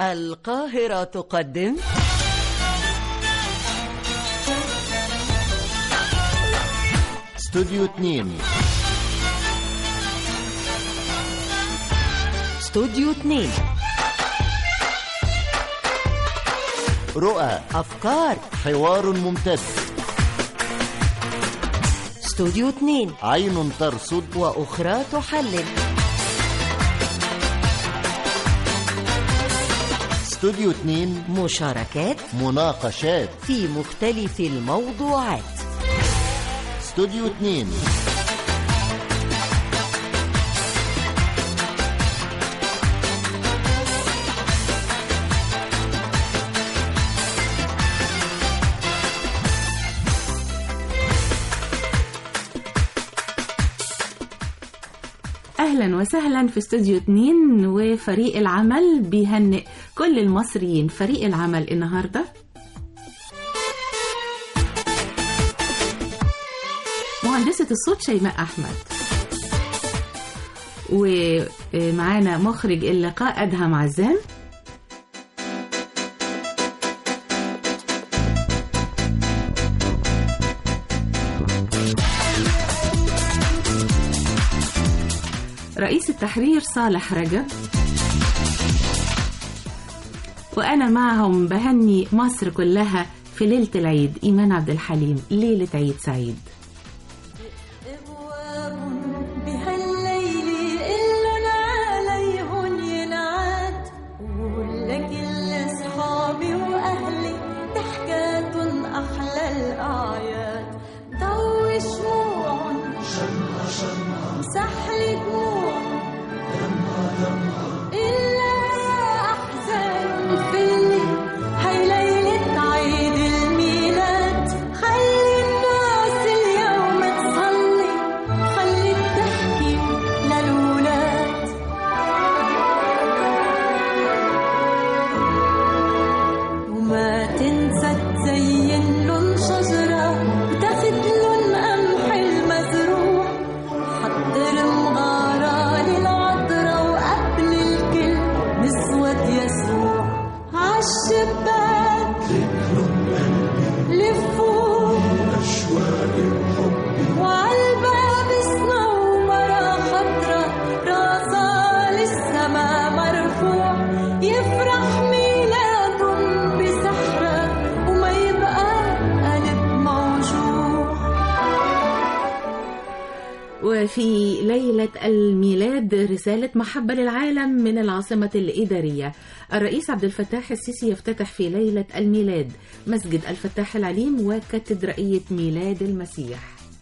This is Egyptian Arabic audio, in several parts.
القاهرة تقدم استوديو 2 استوديو 2 رؤى أفكار حوار ممتد استوديو 2 عين ترصد وأخرى تحلل استوديو 2 مشاركات مناقشات في مختلف الموضوعات استوديو 2 اهلا وسهلا في استوديو 2 وفريق العمل بيهنئ كل المصريين فريق العمل النهارده مهندسة الصوت شيماء أحمد ومعانا مخرج اللقاء أدهم عزام رئيس التحرير صالح رجب وأنا معهم بهني مصر كلها في ليلة العيد إيمان عبد الحليم ليلة عيد سعيد أبواب بهالليل إلا عليهن ينعاد ولكل أصحابي وأهلي ضحكات أحلى الأعياد ضوي شموعهم سحلي دموع إلا يا أحزان فيني هاي ليلة عيد الميلاد خلي الناس اليوم تصلي خلي الضحكة للولاد وما تنسى تزين لن شجرة وتاخد لن قمح المزروع حضر مغارة للعطرة وقبل الكل نسوة يسوع عالشباك لفوا وعالباب سنو مرا خضرة راسها للسما مرفوع يفرح ميلاد بسحرة وما يبقى قلب موجوع وفي ليلة الميلاد رسالة محبة للعالم من العاصمة الإدارية الرئيس عبد الفتاح السيسي يفتتح في ليلة الميلاد مسجد الفتاح العليم وكاتدرائية ميلاد المسيح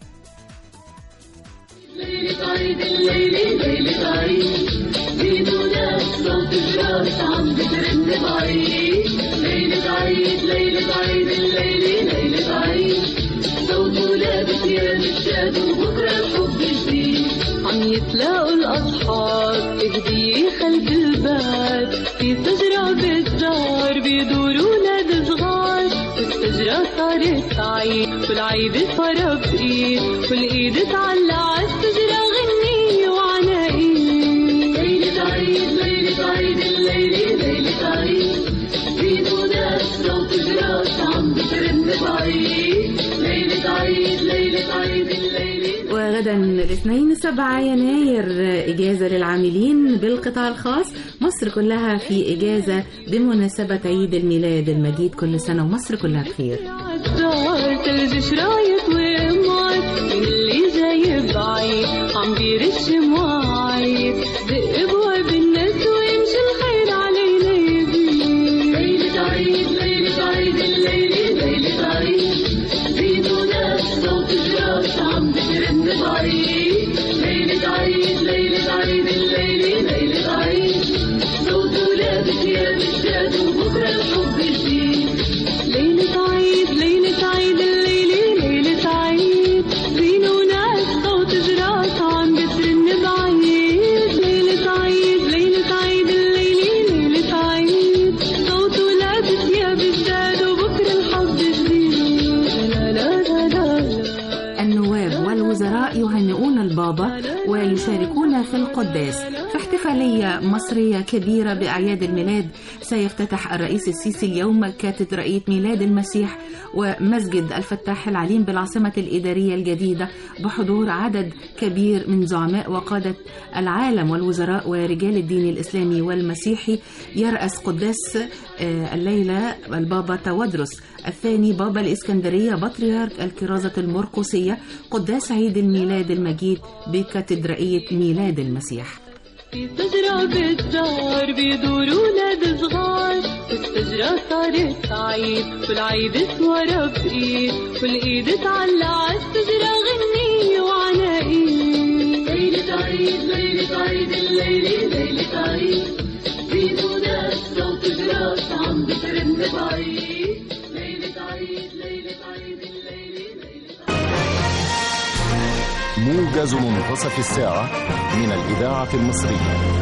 ليلة عيد الليلة ليلة عيد في منى صوت الراس عم بترن بعيد ليلة عيد ليلة عيد الليلة ليلة عيد صوت ولاد ثياب الشاد وبكرة الحب جديد عم يتلاقوا الأصحاب تهدي خلف الباب في شجرة بالدار بيدوروا ولاد صغار والشجرة صارت عيد والعيد فرق ايد والايد تعلق عالشجرة غني وعناقيد ليلة عيد ليلة عيد الليلة ليلة عيد في منى صوت جراس عم بترن بعيد ليلة عيد ليلة عيد الليلة وغدا الاثنين 7 يناير إجازة للعاملين بالقطاع الخاص مصر كلها في إجازة بمناسبة عيد الميلاد المجيد كل سنة ومصر كلها بخير عالدار تلج شرايط وقمار من اللي جاي بعيد عم بيرش مواعيد دق ابواب الناس ويمشي الخير علينا يزيد ليلة عيد ليلة عيد الليلة ليلة عيد في منى صوت جراس عم بترن بعيد ليلة عيد ليلة عيد الليلة ليلة عيد صوت ولاد ثياب الشاد وبكرة الحب جديد ليلة عيد ليلة عيد الليلة ليلة عيد فينا وناس صوت جراس عم بترن بعيد ليلة عيد ليلة عيد الليلة ليلة عيد صوت ولاد ثياب جداد وبكرة الحظ جديد لا لا لا لا لا النواب والوزراء يهنئون البابا ويشاركون في القداس في احتفالية مصرية كبيرة بأعياد الميلاد سيفتتح الرئيس السيسي اليوم كاتدرائية ميلاد المسيح ومسجد الفتاح العليم بالعاصمة الإدارية الجديدة بحضور عدد كبير من زعماء وقادة العالم والوزراء ورجال الدين الإسلامي والمسيحي يرأس قداس آه، الليلة البابا تودرس الثاني بابا الإسكندرية بطريرك الكرازة المرقسية قداس عيد الميلاد المجيد بكاتدرائية ميلاد المسيح في شجرة بالدار بيدور ولاد صغار والشجرة صارت عيد والعيد ورا بإيد والإيد تعلق عالشجرة غني وعناقيد ليلة عيد ليلة عيد الليلة ليلة عيد زينوا ناس صوت جراس عم بترن بعيد ليلة عيد ليلة عيد الليلة ليلة موجز منتصف الساعة من الإذاعة المصرية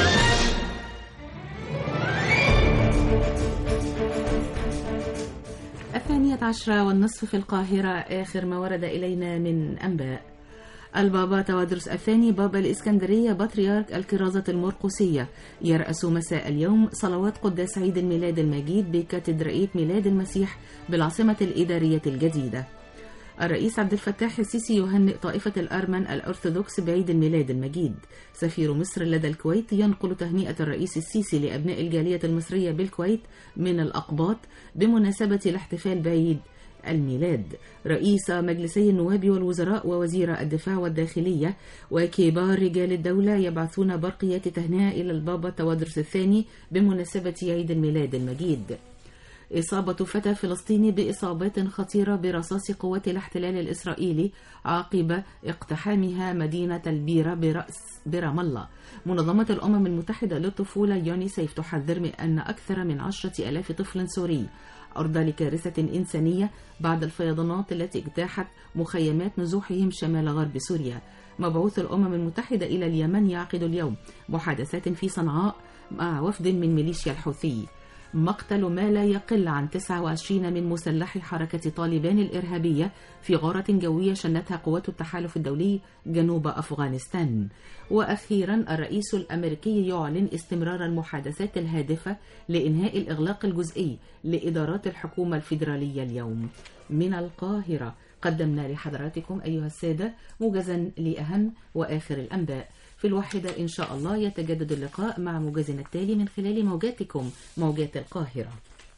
الثانية عشرة والنصف في القاهرة آخر ما ورد إلينا من أنباء البابا توادرس الثاني بابا الإسكندرية بطريرك الكرازة المرقسية يرأس مساء اليوم صلوات قداس عيد الميلاد المجيد بكاتدرائية ميلاد المسيح بالعاصمة الإدارية الجديدة الرئيس عبد الفتاح السيسي يهنئ طائفة الأرمن الأرثوذكس بعيد الميلاد المجيد سفير مصر لدى الكويت ينقل تهنئة الرئيس السيسي لأبناء الجالية المصرية بالكويت من الأقباط بمناسبة الاحتفال بعيد الميلاد رئيس مجلسي النواب والوزراء ووزير الدفاع والداخلية وكبار رجال الدولة يبعثون برقيات تهنئة إلى البابا توادرس الثاني بمناسبة عيد الميلاد المجيد إصابة فتى فلسطيني بإصابات خطيرة برصاص قوات الاحتلال الإسرائيلي عقب اقتحامها مدينة البيرة برأس برام الله منظمة الأمم المتحدة للطفولة يونيسيف تحذر من أن أكثر من عشرة ألاف طفل سوري عرضة لكارثة إنسانية بعد الفيضانات التي اجتاحت مخيمات نزوحهم شمال غرب سوريا مبعوث الأمم المتحدة إلى اليمن يعقد اليوم محادثات في صنعاء مع وفد من ميليشيا الحوثي مقتل ما لا يقل عن 29 من مسلحي حركة طالبان الإرهابية في غارة جوية شنتها قوات التحالف الدولي جنوب أفغانستان وأخيرا الرئيس الأمريكي يعلن استمرار المحادثات الهادفة لإنهاء الإغلاق الجزئي لإدارات الحكومة الفيدرالية اليوم من القاهرة قدمنا لحضراتكم أيها السادة موجزا لأهم وآخر الأنباء في الواحدة إن شاء الله يتجدد اللقاء مع موجزنا التالي من خلال موجاتكم موجات القاهرة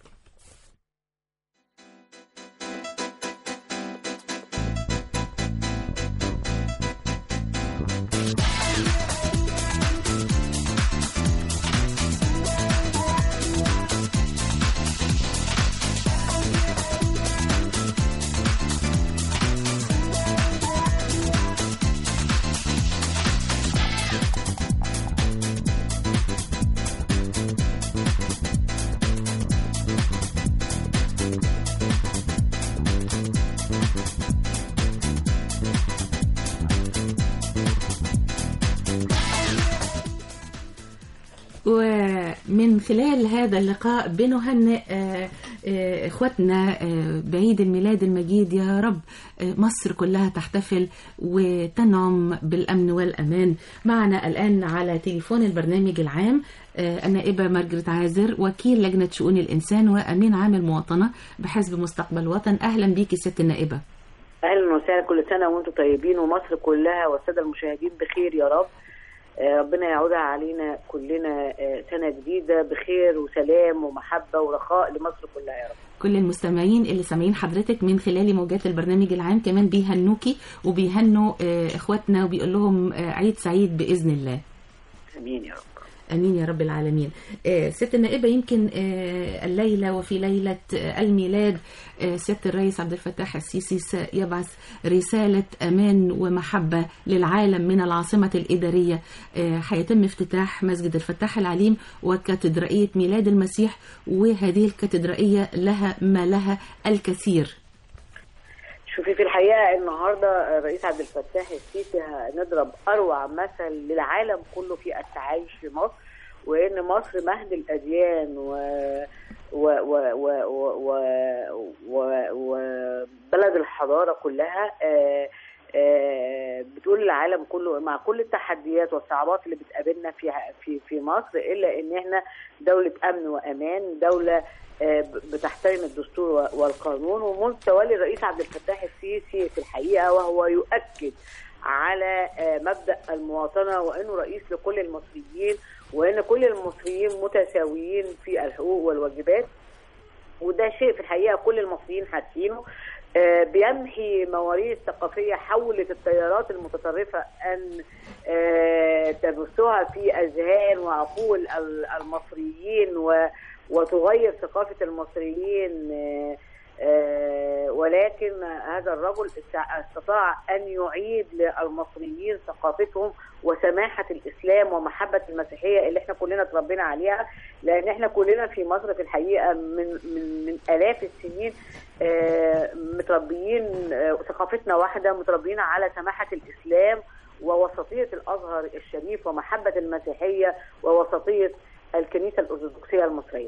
ومن خلال هذا اللقاء بنهنئ آه، آه، اخواتنا آه، بعيد الميلاد المجيد يا رب آه، مصر كلها تحتفل وتنعم بالامن والامان معنا الان على تليفون البرنامج العام آه، النائبه مارجريت عازر وكيل لجنه شؤون الانسان وامين عام المواطنه بحزب مستقبل وطن اهلا بيكي ست النائبه اهلا وسهلا كل سنه وانتم طيبين ومصر كلها والساده المشاهدين بخير يا رب آه، ربنا يعودها علينا كلنا آه، سنه جديده بخير وسلام ومحبه ورخاء لمصر كلها يا رب كل المستمعين اللي سامعين حضرتك من خلال موجات البرنامج العام كمان بيهنوكي وبيهنوا آه، اخواتنا وبيقول لهم آه، عيد سعيد باذن الله امين يا رب امين يا رب العالمين آه، ست النائبه يمكن آه، الليله وفي ليله آه، الميلاد آه، سياده الرئيس عبد الفتاح السيسي سيبعث رساله امان ومحبه للعالم من العاصمه الاداريه آه، هيتم افتتاح مسجد الفتاح العليم وكاتدرائيه ميلاد المسيح وهذه الكاتدرائيه لها ما لها الكثير شوفي في الحقيقه النهارده الرئيس عبد الفتاح السيسي هنضرب اروع مثل للعالم كله في التعايش في مصر وان مصر مهد الاديان و و و و و و و وبلد الحضاره كلها آه، آه، بتقول للعالم كله مع كل التحديات والصعوبات اللي بتقابل بتقابلنا في في في مصر الا ان احنا دوله امن وامان دوله آه، ب- بتحترم الدستور و- والقانون ومنذ تولي الرئيس عبد الفتاح السيسي في الحقيقه وهو يؤكد على آه، مبدا المواطنه وانه رئيس لكل المصريين وان كل المصريين متساويين في الحقوق والواجبات وده شيء في الحقيقه كل المصريين حاسينه آه، بيمحي مواريث ثقافيه حولت التيارات المتطرفه ان آه، تبثها في اذهان وعقول ال- المصريين و- وتغير ثقافه المصريين آه، آه، ولكن هذا الرجل استع- استطاع ان يعيد للمصريين ثقافتهم وسماحه الاسلام ومحبه المسيحيه اللي احنا كلنا اتربينا عليها لان احنا كلنا في مصر في الحقيقه من من من الاف السنين آه، متربيين آه، ثقافتنا واحده متربيين على سماحه الاسلام ووسطيه الازهر الشريف ومحبه المسيحيه ووسطيه الكنيسه الارثوذكسيه المصريه.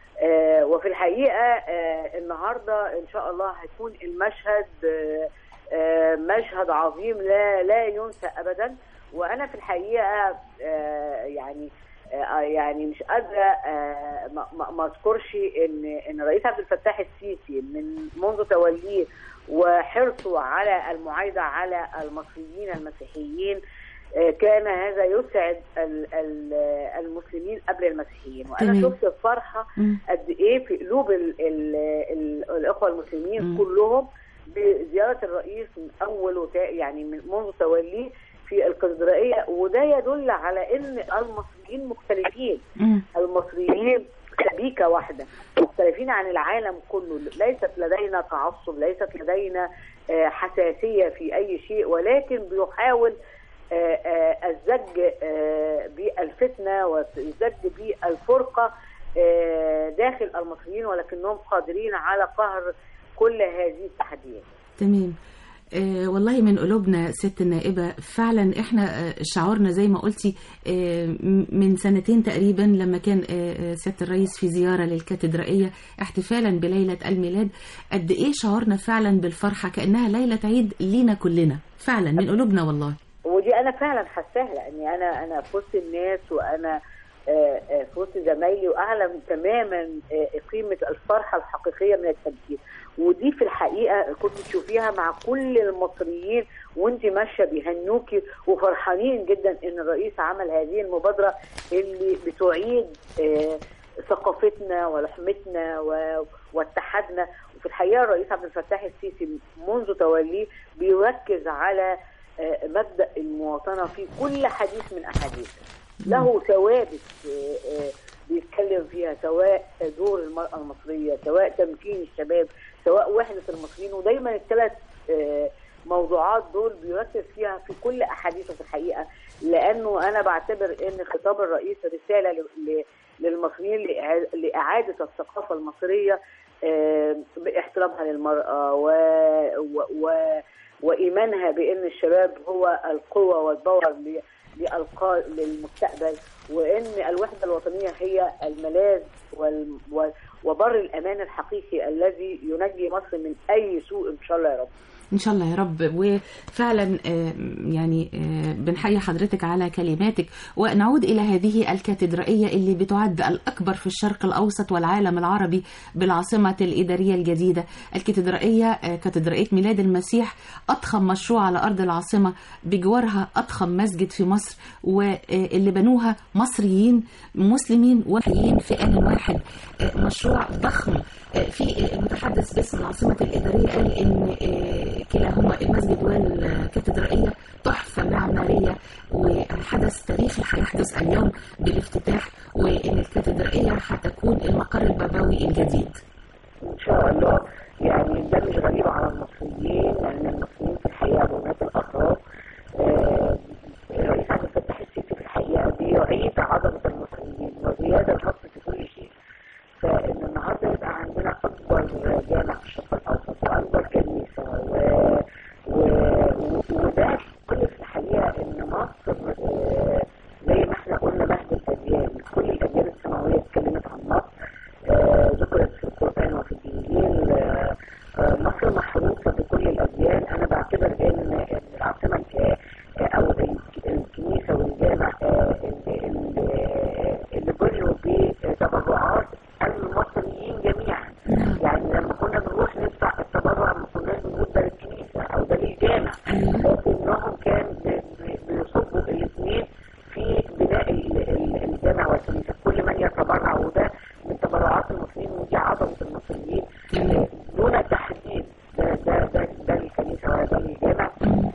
آه، وفي الحقيقه آه، النهارده ان شاء الله هيكون المشهد آه، آه، مشهد عظيم لا لا ينسى ابدا وانا في الحقيقه آه، يعني آه، يعني مش قادره آه، ما- ما ما اذكرش ان ان الرئيس عبد الفتاح السيسي من منذ توليه وحرصه على المعايده على المصريين المسيحيين آه، كان هذا يسعد ال- ال- المسلمين قبل المسيحيين وانا تمام. شفت الفرحه مم. قد ايه في قلوب ال ال ال الاخوه المسلمين مم. كلهم بزياره الرئيس من اول وتا يعني من منذ توليه في الكاتدرائيه وده يدل على ان المصريين مختلفين مم. المصريين سبيكه واحده مختلفين عن العالم كله ليست لدينا تعصب ليست لدينا آه، حساسيه في اي شيء ولكن بيحاول آه، آه، الزج آه، بالفتنه والزج بالفرقه آه، داخل المصريين ولكنهم قادرين على قهر كل هذه التحديات تمام آه والله من قلوبنا ست النائبة فعلا احنا آه شعورنا زي ما قلتي آه م- من سنتين تقريبا لما كان آه آه، سيادة الرئيس في زيارة للكاتدرائية احتفالا بليلة الميلاد قد ايه شعورنا فعلا بالفرحة كأنها ليلة عيد لينا كلنا فعلا من قلوبنا والله ودي انا فعلا حاساها لاني انا انا في وسط الناس وانا آه، آه، في وسط زمايلي واعلم تماما آه، قيمه الفرحه الحقيقيه من التمثيل ودي في الحقيقه كنت تشوفيها مع كل المصريين وانت ماشيه بيهنوكي وفرحانين جدا ان الرئيس عمل هذه المبادره اللي بتعيد آه، ثقافتنا ولحمتنا و- واتحادنا وفي الحقيقه الرئيس عبد الفتاح السيسي منذ توليه بيركز على آه، مبدا المواطنه في كل حديث من احاديثه له ثوابت آه، آه، بيتكلم فيها سواء دور المراه المصريه سواء تمكين الشباب سواء وحده المصريين ودايما الثلاث آه، موضوعات دول بيركز فيها في كل احاديثه في الحقيقه لانه انا بعتبر ان خطاب الرئيس رساله ل- ل- للمصريين لإعا- لاعاده الثقافه المصريه آه، باحترامها للمراه و, و, و وايمانها بان الشباب هو القوه والباور ل- للقاء للمستقبل وان الوحده الوطنيه هي الملاذ وال- و- وبر الامان الحقيقي الذي ينجي مصر من اي سوء ان شاء الله يا رب ان شاء الله يا رب وفعلا آه، يعني آه، بنحيي حضرتك على كلماتك ونعود الى هذه الكاتدرائيه اللي بتعد الاكبر في الشرق الاوسط والعالم العربي بالعاصمه الاداريه الجديده الكاتدرائيه آه، كاتدرائيه ميلاد المسيح اضخم مشروع على ارض العاصمه بجوارها اضخم مسجد في مصر واللي بنوها مصريين مسلمين وحيين في ان واحد آه، مشروع ضخم آه، في المتحدث باسم العاصمه الاداريه قال ان آه، كلاهما المسجد والكاتدرائيه تحفه معماريه وحدث تاريخي هيحدث اليوم بالافتتاح وان الكاتدرائيه هتكون المقر البابوي الجديد ان شاء الله يعني ده مش غريب على المصريين لان المصريين في الحقيقه بنات الاخلاق آه، الرئيس عبد الفتاح السيسي في الحقيقه بيعيد عظمه المصريين وزياده الحب في كل شيء فان النهارده يبقى عندنا اكبر جامع في الشرق الاوسط واكبر كنيسه و... و... و... وده كل في الحقيقه ان مصر آه، زي ما احنا قلنا مهد الاديان كل الاديان السماويه اتكلمت عن مصر آه، ذكرت في القرآن وفي الإنجيل آه، آه، مصر محروسة بكل الأديان أنا بعتبر إن إن العاصمة الك- آه، أو الك- الكنيسة والجامع آه، ال- في عظمه المصريين آه، دون تحديد ده ده ده, ده الكنيسه ولا ده الجامع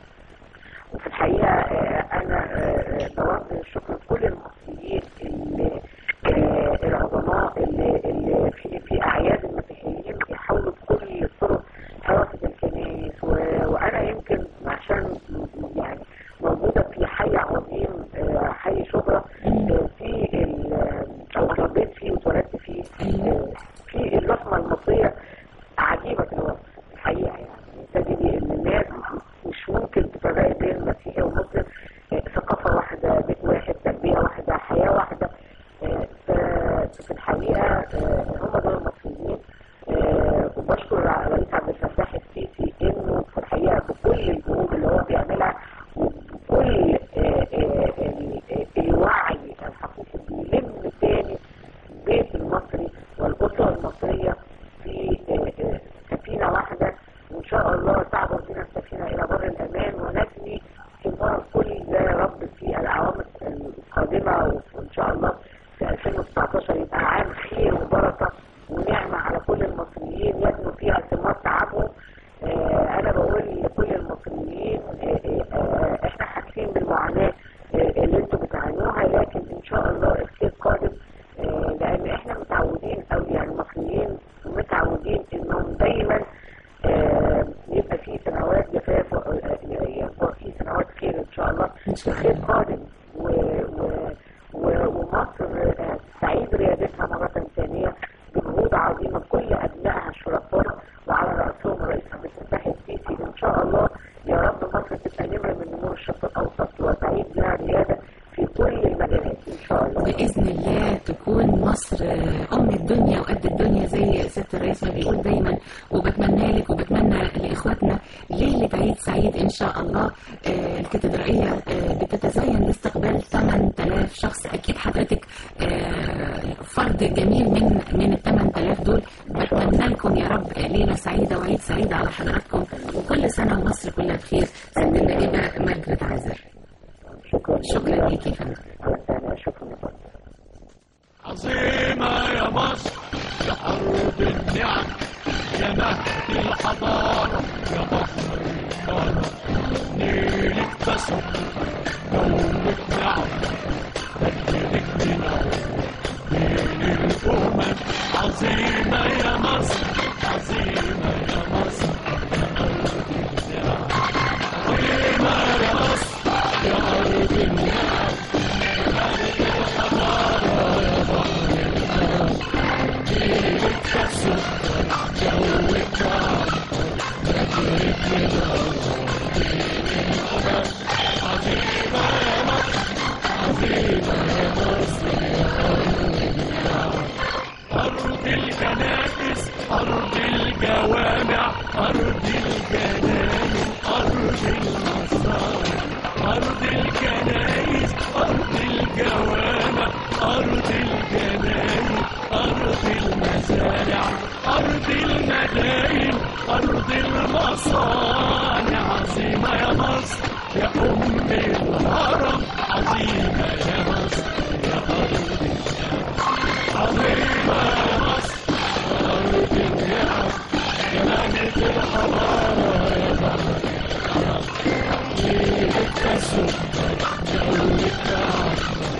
وفي الحقيقه آه، انا آه، بوجه الشكر لكل المصريين اللي آه، العظماء اللي اللي في في اعياد المسيحيين بيحاولوا بكل الطرق حراسه الكنائس و- وانا يمكن عشان يعني موجوده في حي عظيم آه، حي شبرا آه، في ال- او اتربيت فيه واتولدت فيه آه، في اللحمه المصريه عجيبه الوصف الحقيقه يعني تجدي ان الناس مش ممكن تفرقي بين المسيحي والمسلم آه، ثقافه واحده بيت واحد تربيه واحده حياه واحده آه، ف- في الحقيقه آه، هم دول المصريين آه، وبشكر الرئيس عبد الفتاح السيسي انه في الحقيقه بكل الجهود اللي هو بيعملها وبكل آه، آه، ال- آه، الوعي الحقيقي بيلم تاني البيت المصري والاسره المصريه في آه، آه، سفينه واحده وان شاء الله تعبر بنا السفينه الى بر الامان ونجني ثمار كل ده يا رب في الاعوام القادمه وان شاء الله في 2019 يبقى عام خير وبركه ونعمه على كل المصريين يجنوا فيها ثمار تعبهم آه، انا بقول لكل المصريين آه، آه، آه، احنا حاسين بالمعاناه آه، اللي انتم بتعانوها لكن ان شاء الله الخير قادم آه، لان احنا متعودين او يعني المصريين متعودين انهم دايما آه، يبقى في سنوات جفاف و- آه، يبقى في سنوات خير ان شاء الله الخير قادم و و و- ومصر آه، تعيد ريادتها مرة ثانية بجهود عظيمة كل أبنائها الشرفاء وعلى رأسهم الرئيس عبد الفتاح السيسي إن شاء الله يا رب مصر تبقى نمرة من نمور الشرق الأوسط وتعيد لها ريادة في كل المجالات إن شاء الله بإذن الله تكون مصر آه، أم الدنيا وقد الدنيا زي ست الرئيس ما بيقول دايما وبتمنى لك وبتمنى لإخواتنا ليلة عيد سعيد إن شاء الله آه، الكاتدرائية آه، بتتزين لاستقبال 8000 شخص أكيد حضرتك آه، فرد جميل من من ال 8000 دول بتمنى لكم يا رب ليلة سعيدة وعيد سعيد على حضراتكم وكل سنة ومصر كلها بخير سيدة النائبة مجد عزر شكرا شكرا ليك يا فندم على السلامة شكرا يا فندم عظيمة يا مصر يا أرض النعم يا مهد الحضارة يا بحر الكرم نيلك بسم يومك نعم مجدك منور نيل الأمم عظيمة يا مصر عظيمة يا مصر يا أرض النعم عظيمة يا مصر يا أرض النعم أرض الكنائس أرض الجوامع أرض الجنان أرض المصانع أرض الكنائس أرض الجوامع أرض الجنان أرض المزارع أرض المداين أرض المصانع عظيمة يا مصر يا أم الهرم عظيمة يا مصر يا أرض عظيمة يا مصر أرض النعم يا مهد الحضارة يا بحر ليلك تسم جوك تعب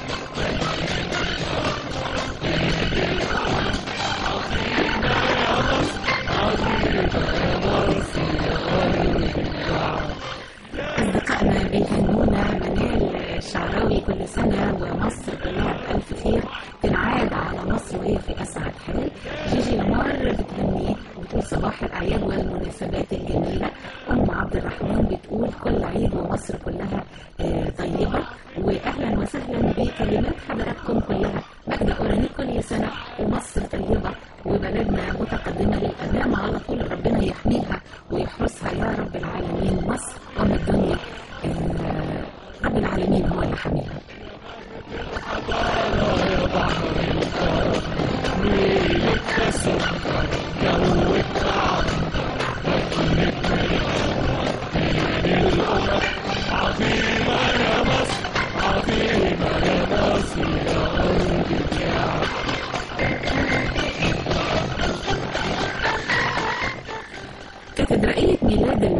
أصدقائنا بيهنونا منال الشعراوي كل سنة ومصر كلها بألف خير تنعاد على مصر وهي في أسعد حال جيجي لمار بتغني بتقول صباح الأعياد والمناسبات الجميلة أم عبد الرحمن بتقول كل عيد ومصر كلها آه، طيبة وأهلا وسهلا بكلمات حضراتكم كلها مجد أوراني كل سنة ومصر طيبة وبلدنا متقدمة للأمام على طول ربنا يحميها ويحرسها يا رب العالمين مصر أم الدنيا آه، رب العالمين هو اللي حاميها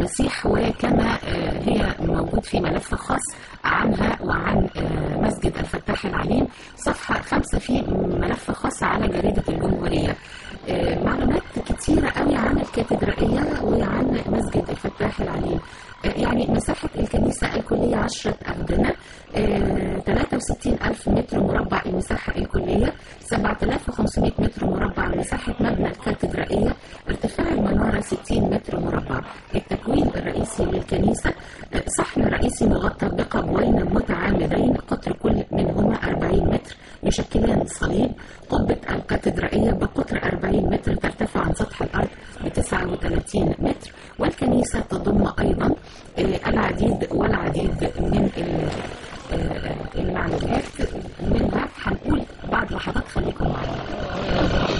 المسيح وكما آه، هي موجود في ملف خاص عنها وعن آه، مسجد الفتاح العليم صفحة خمسة في ملف خاص على جريدة الجمهورية آه، معلومات كتيرة قوي عن الكاتدرائية وعن مسجد الفتاح العليم آه، يعني مساحة الكنيسة الكلية عشرة أردنة آه، 63 ألف متر مربع المساحة الكلية 7500 متر مربع مساحة مبنى الكاتدرائية ارتفاع المنارة 60 متر مربع التكوين الرئيسي للكنيسة آه، صحن رئيسي مغطى بقبوين متعامدين قطر كل منهما 40 متر يشكلان صليب قبة الكاتدرائية بقطر 40 متر ترتفع عن سطح الأرض ب 39 متر والكنيسة تضم أيضا آه، العديد والعديد من ال- آه، المعلومات منها هنقول بعد لحظات خليكم معانا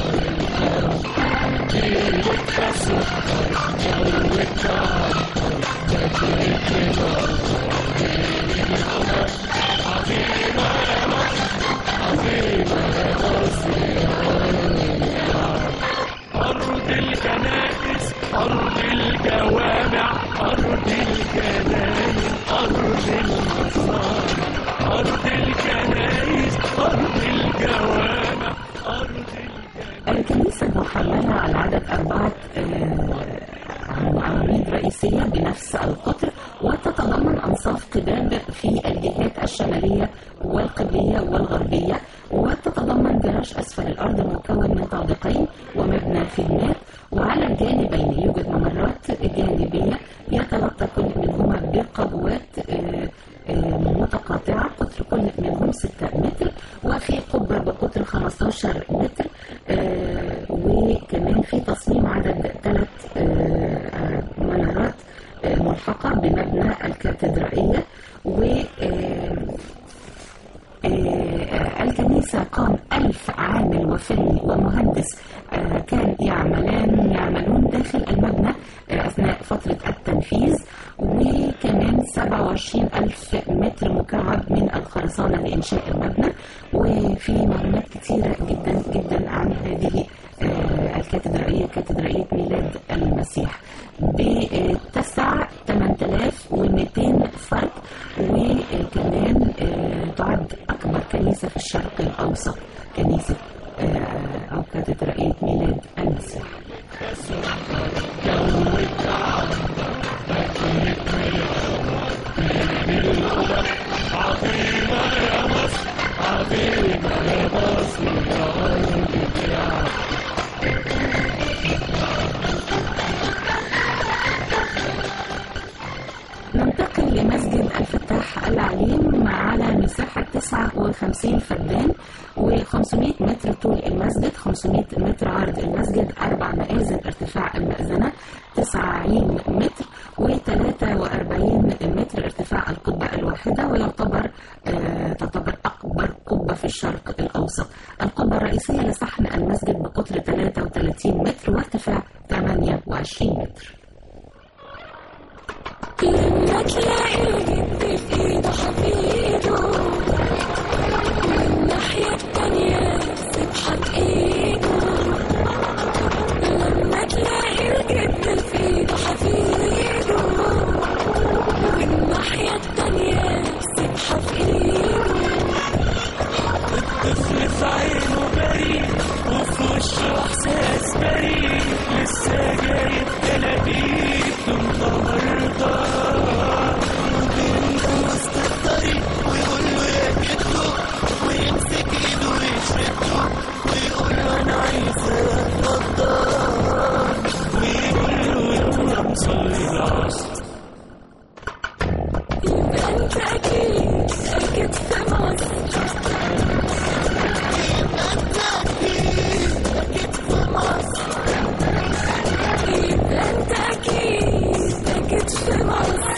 أرض الكنائس أرض الجوامع أرض الكنائس أرض المصانع أرض الكنائس أرض الجوامع أرض الكنيسة محملة على عدد أربعة آه، عواميد رئيسية بنفس القطر وتتضمن أنصاف قباب في الجهات الشمالية والقبلية والغربية وتتضمن جراج أسفل الأرض مكون من طابقين ومبنى خدمات وعلى الجانبين يوجد ممرات جانبية يتلقى كل منهما بقبوات آه، آه، متقاطعة قطر كل منهم 6 متر وفي قبة بقطر 15 متر آه، وكمان في تصميم عدد ثلاث منارات آه، ملحقة بمبنى الكاتدرائية و آه، آه، الكنيسة قام ألف عامل وفني ومهندس آه، كان يعملان يعملون داخل المبنى آه، أثناء فترة التنفيذ وكمان 27 ألف متر مكعب من الخرسانة لإنشاء المبنى وفي معلومات كتيرة جدا جدا عن هذه آه، الكاتدرائية كاتدرائية ميلاد المسيح بتسع 8200 فرد وكمان آه، تعد أكبر كنيسة في الشرق الأوسط كنيسة آه، أو كاتدرائية ميلاد المسيح ننتقل لمسجد الفتاح العليم على مساحة 59 فدان و500 متر طول المسجد 500 متر عرض المسجد أربع مآذن ارتفاع المأذنة 90 متر و43 متر ارتفاع القبة الواحدة ويعتبر آه تعتبر أكبر قبة في الشرق الأوسط القبة الرئيسية لصحن المسجد بقطر 33 متر وارتفاع 28 متر لما تلاقي الجد في ايده حفيده والناحية التانية سبحة ايده لما تلاقي الجد في ايده حفيده والناحية التانية سبحة في ايده الطفل في عينه بريء وفي وشه احساس بريء لسه جايب تلابيب من مرضى وسط الطريق ويقول له يا جدو ويمسك ايده ويشده ويقول له انا عايز اتفضل ويقول له يلا نصلي العصر يبقى انت اكيد اكيد في مصر يبقى انت اكيد اكيد في مصر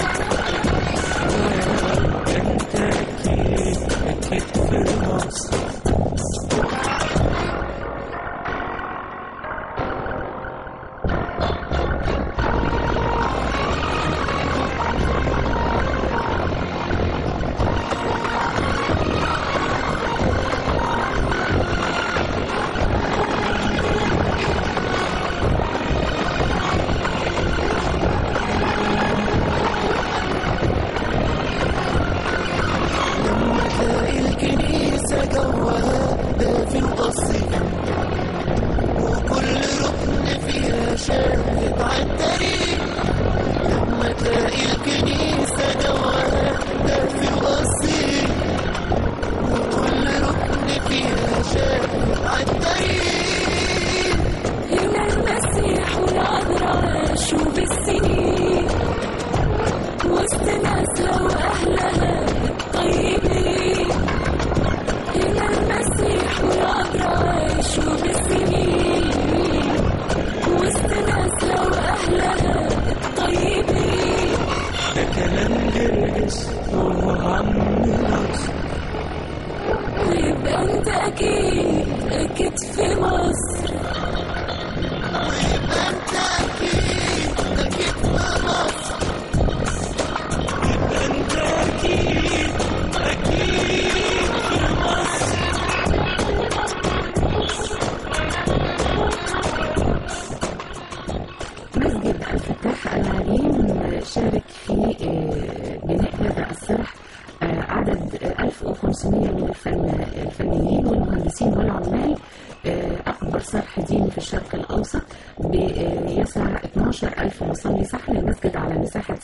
الشرق الأوسط بيسع 12 ألف مصلي صحن المسجد على مساحة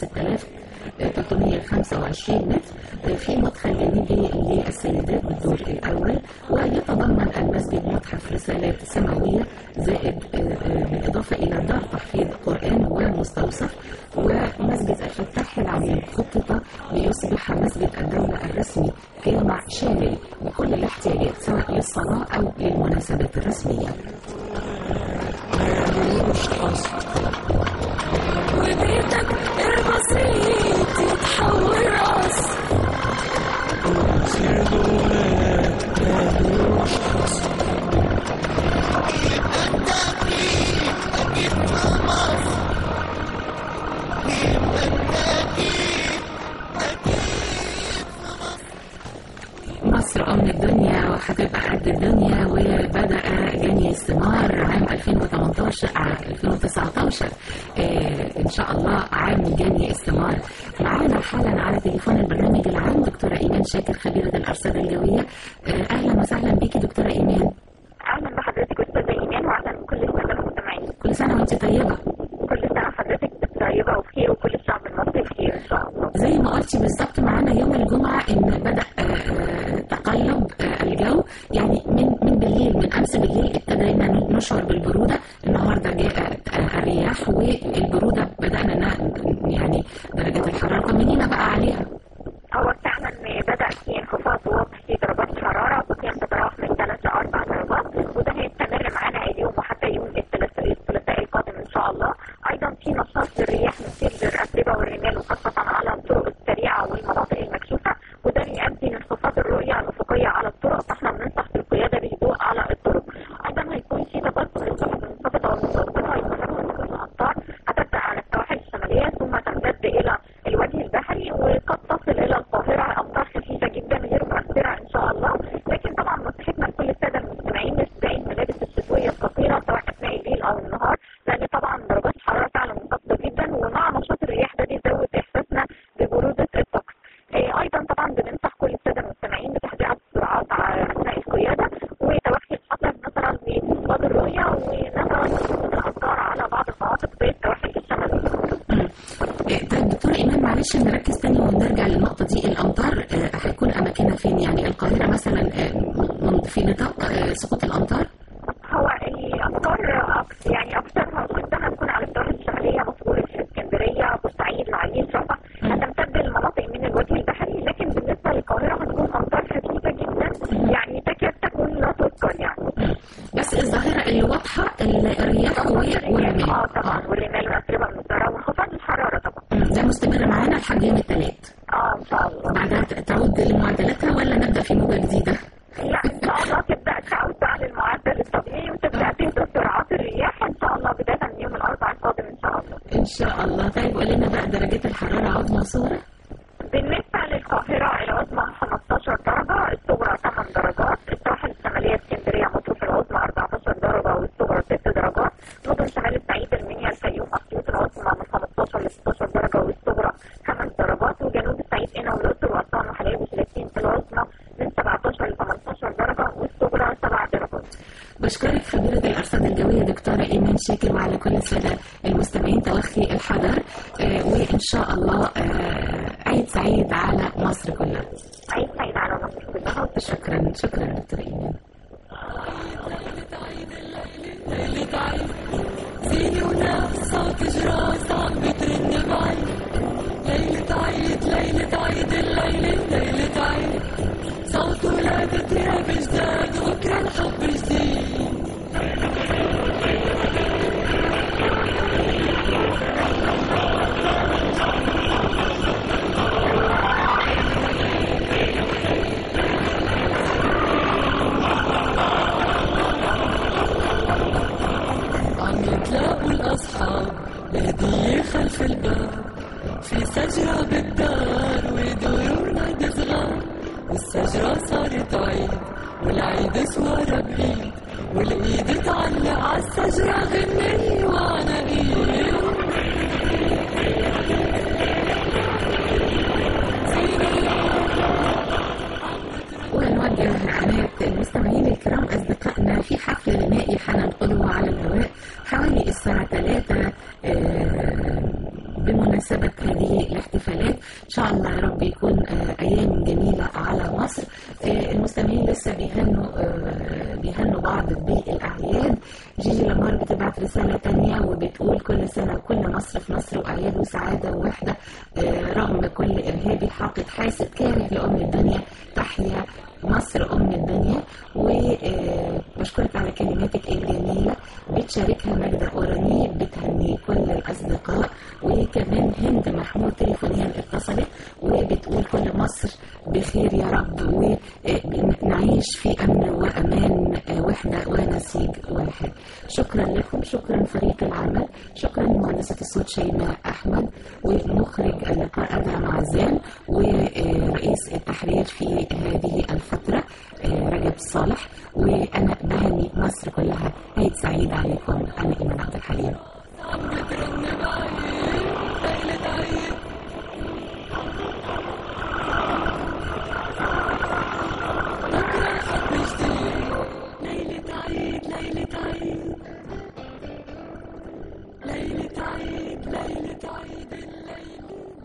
6325 متر في مدخل جانبي للسيدات بالدور الأول ويتضمن المسجد متحف رسالات سماوية زائد بالإضافة إلى دار تحفيظ قرآن ومستوصف ومسجد الفتاح العليم خطط ليصبح مسجد الدولة الرسمي جامع شامل بكل الاحتياجات سواء للصلاة أو للمناسبات الرسمية وبيتك البسيط يتحول راس مصر أم الدنيا وهتبقى قد الدنيا وبدأ جني الثمار عام 2018 آه، 2019 آه، إن شاء الله عام جني الثمار معانا حالا على تليفون البرنامج العام دكتورة إيمان شاكر خبيرة الأرصاد الجوية آه، أهلا وسهلا بيكي دكتورة إيمان اهلا بحضرتك استاذه ايمان واهلا بكل الساده المستمعين كل سنة وأنت طيبة كل سنه حضرتك طيبه وبخير وكل الشعب المصري بخير ان شاء الله زي ما قلتي بالظبط معانا يوم الجمعة إن بدأ آه، آه، تقلب آه، الجو يعني من من بالليل من أمس بالليل ابتدينا نشعر بالبرودة النهاردة جاءت آه، الرياح والبرودة بدأنا ن- يعني درجة الحرارة طمنينا بقى عليها هو فعلا بدا في انخفاض واضح في درجات الحراره وكان تتراوح من 3 ل 4 درجات وده هيستمر معانا اليوم وحتى يوم الثلاثاء الثلاثاء القادم ان شاء الله ايضا في نشاط للرياح مثير للاتربه والرمال وخاصه على الطرق السريعه والمناطق المكشوفه وده بيؤدي لانخفاض الرؤيه الافقيه على الطرق فاحنا بننصح بالقياده بهدوء على الطرق ايضا هيكون في تبدل للسحب المنخفضه والمتوسطه يتمركز كل الامطار هتبدا على السواحل الشماليه ثم تمتد الى الوجه البحري وقد تصل الى القاهره امطار خفيفه جدا غير مؤثره ان شاء الله لكن طبعا نصيحتنا لكل الساده المستمعين لاستدعاء الملابس الشتويه الثقيله سواء اثناء الليل او النهار لان طبعا درجات الحراره فعلا منخفضه جدا ومع نشاط الرياح ده بيزود احساسنا ببروده الطقس إيه، ايضا طبعا بننصح كل الساده المستمعين بتحقيق السرعات على اثناء القياده وتوفي الحذر نظرا لانخفاض الرؤيه ونظرا لسقوط الامطار على بعض المناطق زي السواحل الشماليه آه، طيب دكتورة إيمان معلش نركز تاني ونرجع للنقطة دي الأمطار آه، هيكون أماكنها فين يعني القاهرة مثلا آه، من- في نطاق آه، سقوط الأمطار هو الامطار أكس- يعني اكثرها شده هتكون على السواحل الشماليه مصر في اسكندريه بورسعيد العريش رفح هتمتد لمناطق من الوجه البحري لكن بالنسبه للقاهره هتكون امطار خفيفه جدا يعني تكاد تكون لا تذكر يعني بس الظاهرة اللي واضحة ال- الرياح قوية والرمال اه طبعا والرمال والاتربه المزدرعه وانخفاض الحراره طبعا مم، ده مستمر معانا لحد يوم الثلاث اه ان شاء الله بعدها ت- تعود لمعدلاتها ولا نبدأ في موجة جديدة؟ لا ان شاء الله تبدا تعود بقى للمعدل الطبيعي وتبدا تهدى سرعات الرياح ان شاء الله بدايه من يوم الاربعاء القادم ان شاء الله إن شاء الله طيب قول لنا بقى درجات الحرارة عظمى وصغرى بالنسبة للقاهرة العظمى 15 درجة الصغرى 8 درجات الساحل الشمالية اسكندرية مطروح العظمى 14 درجة والصغرى 6 درجات مدن شمال الصعيد المنيا الفيوم أسيوط العظمى من 15 ل 16 درجة والصغرى 5 درجات وجنوب الصعيد قنا والأقصر وأسوان وحلايب وثلاثين العظمى من 17 ل 18 درجة والصغرى 7 درجات بشكرك خبيرة الأرصاد الجوية دكتورة إيمان شاكر وعلى كل السادة المستمعين توخي الحذر آه، وإن شاء الله آه، عيد سعيد على مصر كلها عيد سعيد على مصر كلها شكرا شكرا دكتورة إيمان زيني ونفس صوت جراس عم بترن معي ليلة عيد ليلة عيد الليلة ليلة عيد صوت ولادة راب جداد بكرة الحب جديد عم يتلاقوا الأصحاب بهدية خلف الباب في شجرة بالدار ويدوروا ولاد صغار والشجرة صارت عيد والعيد سوارة بإيد والإيد تعلق عالشجرة غنية وعناقيد ونوجه عناية المستمعين الكرام أصدقائنا في حفل غنائي حننقله على الهواء حوالي الساعة 3 بمناسبة هذه الاحتفالات إن شاء الله يا رب يكون آه، أيام جميلة على مصر آه، المستمعين لسه بيهنوا آه، بيهنوا بعض بالأعياد جيجي لمار بتبعت رسالة تانية وبتقول كل سنة وكل مصر في مصر وأعياد وسعادة ووحدة آه، رغم كل إرهابي حاقد حاسد كاره لأم الدنيا تحيا مصر أم الدنيا وبشكرك على كلماتك الجميلة بتشاركها ماجدة أوراني بتهني كل الأصدقاء وكمان هند محمود تليفونيا اتصلت وبتقول كل مصر بخير يا رب ونعيش في أمن وأمان آه، وحدة ونسيج واحد شكرا لكم شكرا فريق العمل شكرا لمهندسة الصوت شيماء أحمد ومخرج اللقاء أدهم عزام ورئيس التحرير في هذه الفترة آه، رجب صالح وأنا بهني مصر كلها عيد سعيد عليكم أنا إيمان عبد الحليم ليلة عيد ليلة عيد ليلة عيد ليلة عيد الليل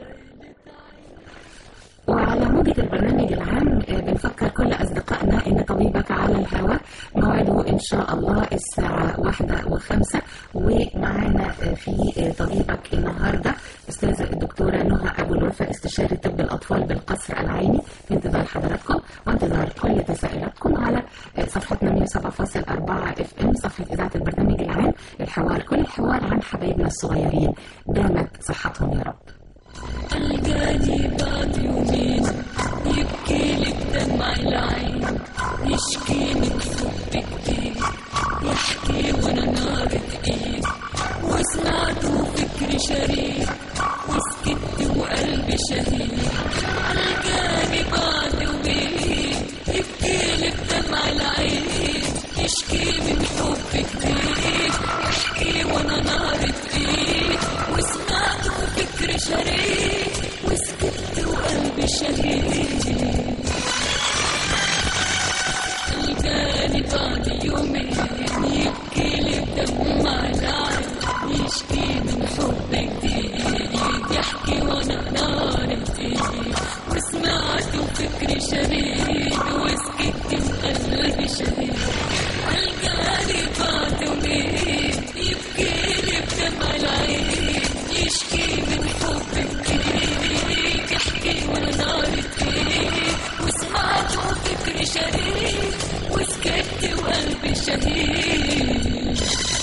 وعلى موجة البرنامج العام آه، بنفكر كل أصدقائنا إن طبيبك على الهواء موعده إن شاء الله الساعة واحدة وخمسة ومعانا آه، في آه، طبيبك النهاردة أستاذة الدكتورة نهى أبو الوفا استشاري طب الأطفال بالقصر العيني في انتظار حضراتكم وانتظار كل تساؤلاتكم على آه، صفحتنا 107.4 اف ام صفحة إذاعة البرنامج العام الحوار كل الحوار عن حبايبنا الصغيرين دامت صحتهم يا رب الجاني بعد يومين يبكي لي بدمع العين يشكي من حب كتير يحكي وانا نار ايد وسمعته فكري شريك وسكت وقلبي شهيد الجاني بعد يومين يبكي لي بدمع العين يشكي من حب كتير يحكي وانا نار ايد وسمعته فكري شريك وسكت وقلبي شهيد الجاني بعد يومين يبكي لي بدمع العين يشكي من حب جديد يحكي وانا نار جديد وسمعته فكري شريد وسكت وقلبي شهيد الجاني بعد يومين يبكي لي بدمع العين يشكي من حب جديد يحكي وانا نار جديد وسمعته فكري شريد وسكت وقلبي شهيد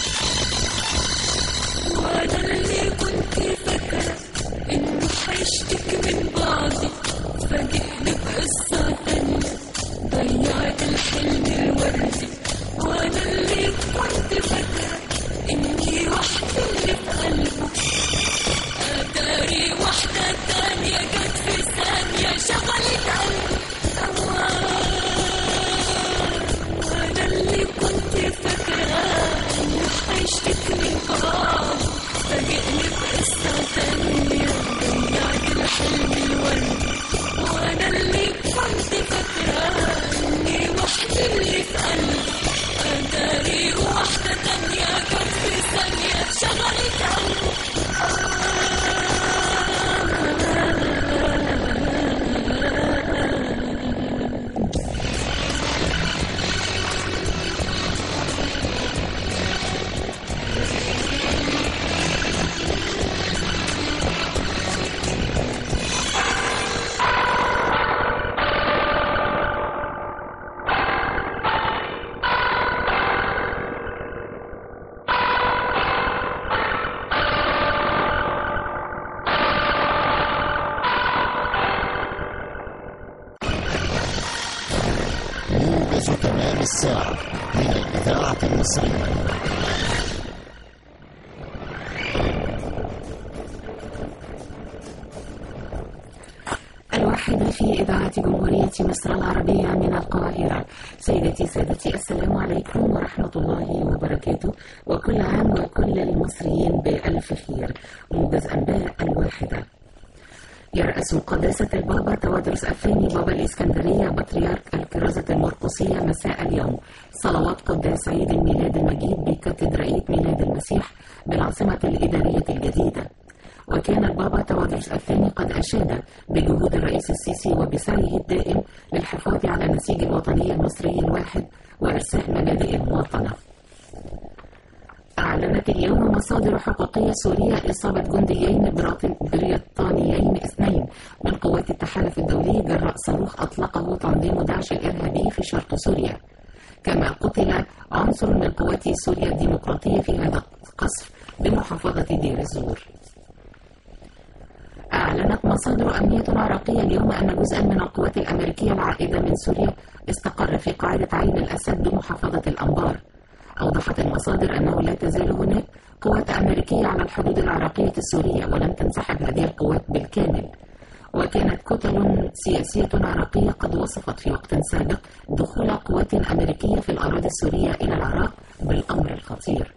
وانا اللي كنت فاكرة انه حيشتكي من بعضي فاجئني بقصة تانية ضيعت الحلم الوردي وانا اللي كنت فاكرة اني واحدة اللي في قلبه اتاري واحدة تانية جت في ثانية شغلت قلبي وانا اللي كنت فاكرة انه حيشتكي من بعض فاجئني بقصة تانية ضيعت الحلم الوردي وانا اللي كنت فاكرة اني واحدة اللي في قلبي اتاري واحدة تانية جت في ثانية شغلت قلبي موجز تمام الساعة من الإذاعة المصرية الواحدة في إذاعة جمهورية مصر العربية من القاهرة سيدتي سادتي السلام عليكم ورحمة الله وبركاته وكل عام وكل المصريين بألف خير موجز أنباء الواحدة يرأس قداسة البابا توادرس الثاني بابا الإسكندرية بطريرك الكرازة المرقسية مساء اليوم صلوات قداس عيد الميلاد المجيد بكاتدرائية ميلاد المسيح بالعاصمة الإدارية الجديدة وكان البابا توادرس الثاني قد أشاد بجهود الرئيس السيسي وبسعيه الدائم للحفاظ على نسيج الوطني المصري الواحد وإرساء مبادئ المواطنة أعلنت اليوم مصادر حقوقية سورية إصابة جنديين بريط- بريطانيين اثنين من قوات التحالف الدولي جراء صاروخ أطلقه تنظيم داعش الإرهابي في شرق سوريا كما قتل عنصر من قوات سوريا الديمقراطية في هذا القصف بمحافظة دير الزور أعلنت مصادر أمنية عراقية اليوم أن جزءا من القوات الأمريكية العائدة من سوريا استقر في قاعدة عين الأسد بمحافظة الأنبار أوضحت المصادر أنه لا تزال هناك قوات أمريكية على الحدود العراقية السورية ولم تنسحب هذه القوات بالكامل وكانت كتل سياسية عراقية قد وصفت في وقت سابق دخول قوات أمريكية في الأراضي السورية إلى العراق بالأمر الخطير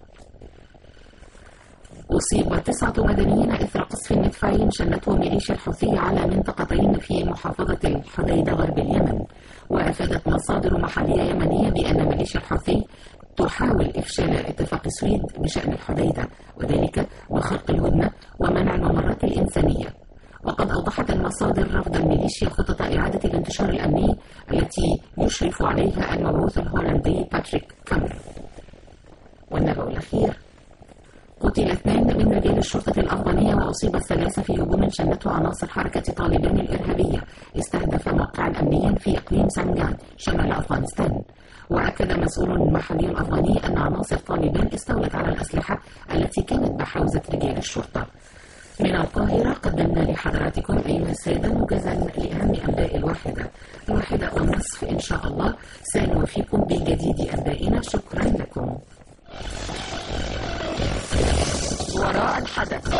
أصيب تسعة مدنيين إثر قصف مدفعي شنته ميليشيا الحوثية على منطقتين في محافظة الحديدة غرب اليمن وأفادت مصادر محلية يمنية بأن ميليشيا الحوثي تحاول إفشال اتفاق السويد بشأن الحديدة وذلك بخرق الهدنة ومنع الممرات الإنسانية وقد أوضحت المصادر رفض الميليشيا خطط إعادة الانتشار الأمني التي يشرف عليها المبعوث الهولندي باتريك كامر والنبأ الأخير قتل اثنان من رجال الشرطة الأفغانية وأصيب الثلاثة في هجوم شنته عناصر حركة طالبان الإرهابية استهدف موقعا أمنيا في إقليم سانجان شمال أفغانستان وأكد مسؤول محلي أفغاني أن عناصر طالبان استولت على الأسلحة التي كانت بحوزة رجال الشرطة من القاهرة قدمنا لحضراتكم أيها السادة موجزا لأهم أنباء الواحدة الواحدة والنصف إن شاء الله سنوفيكم بجديد أنبائنا شكرا لكم وراء الحدث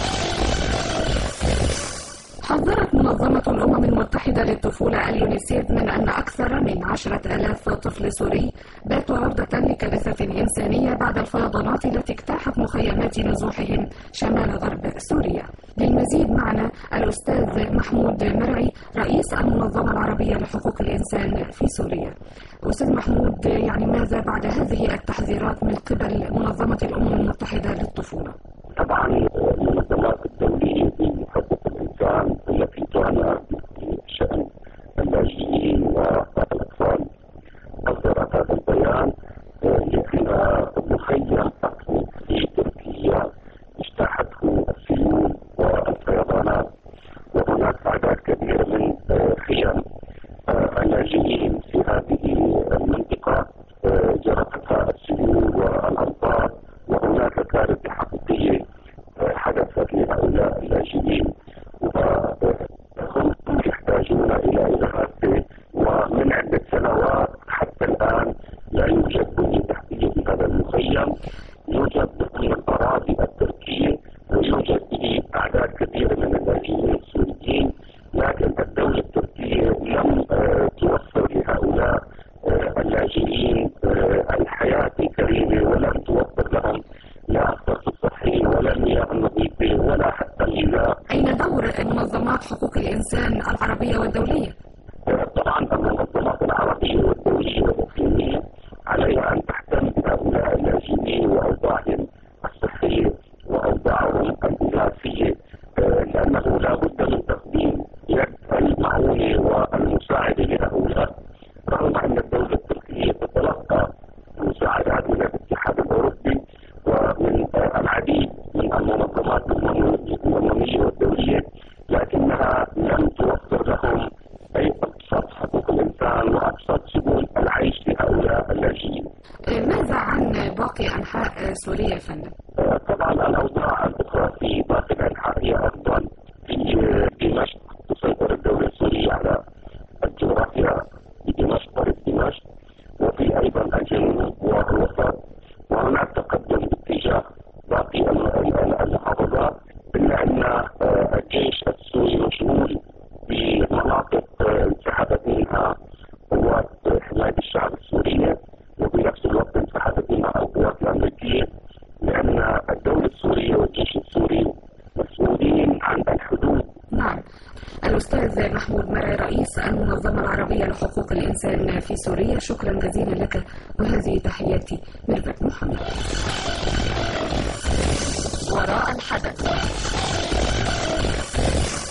حذرت منظمة الأمم المتحدة للطفولة اليونيسيف من أن أكثر من عشرة آلاف طفل سوري باتوا عرضة لكارثة إنسانية بعد الفيضانات التي اجتاحت مخيمات نزوحهم شمال غرب سوريا للمزيد معنا الأستاذ محمود مرعي رئيس المنظمة العربية لحقوق الإنسان في سوريا أستاذ محمود يعني ماذا بعد هذه التحذيرات من قبل منظمة الأمم المتحدة للطفولة؟ طبعا المنظمات الدولية بمحبة الإنسان التي تعنى بشأن اللاجئين والأطفال أصدرت هذا البيان لأن مخيم أقليم في تركيا اجتاحته السيول والفيضانات وهناك أعداد كبيرة من خيام اللاجئين في هذه المنطقة جرفتها السيول والأمطار وهناك كارثة حقيقية حدثت لهؤلاء اللاجئين وهم يحتاجون إلى إغاثة ومن عدة سنوات حتى الآن لا يوجد بنية تحتية في هذا المخيم يوجد ضمن الأراضي التركية ويوجد به أعداد كبيرة من اللاجئين السوريين لكن الدولة التركية لم توفر لهؤلاء اللاجئين الحياة الكريمة ولم توفر لهم لا الصرف الصحي ولا المياه النظيفة ولا حتى الغذاء أين دور منظمات حقوق الإنسان العربية والدولية؟ طبعا المنظمات العربية والدولية والإقليمية عليها أن تهتم بهؤلاء اللاجئين وأوضاعهم الصحية وأوضاعهم الإغاثية لأنه لا بد من تقديم يد المعونة والمساعدة لهؤلاء رغم أن الدولة التركية تتلقى مساعدات من الاتحاد الأوروبي ومن العديد من المنظمات الأممية والدولية لكنها لم توفر لهم أي أبسط حقوق الإنسان وأبسط سبل العيش لهؤلاء اللاجئين. ماذا عن باقي أنحاء سوريا يا فندم؟ طبعا الأوضاع الأخرى في باقي الأنحاء هي أفضل في دمشق تسيطر الدولة السورية على الجغرافيا بدمشق ورد دمشق وفي أيضا الجنوب والوسط وهناك تقدم باتجاه باقي المحافظات إلا أن الجيش السوري مشغول بمناطق انسحبت منها قوات حماية الشعب السورية وبنفس الوقت انسحبت منها القوات الأمريكية لأن الدولة السورية والجيش السوري مسؤولين عن الحدود نعم محمود مرعي رئيس المنظمة العربية لحقوق الإنسان في سوريا شكرا جزيلا لك وهذه تحياتي ميرفت محمد وراء الحدث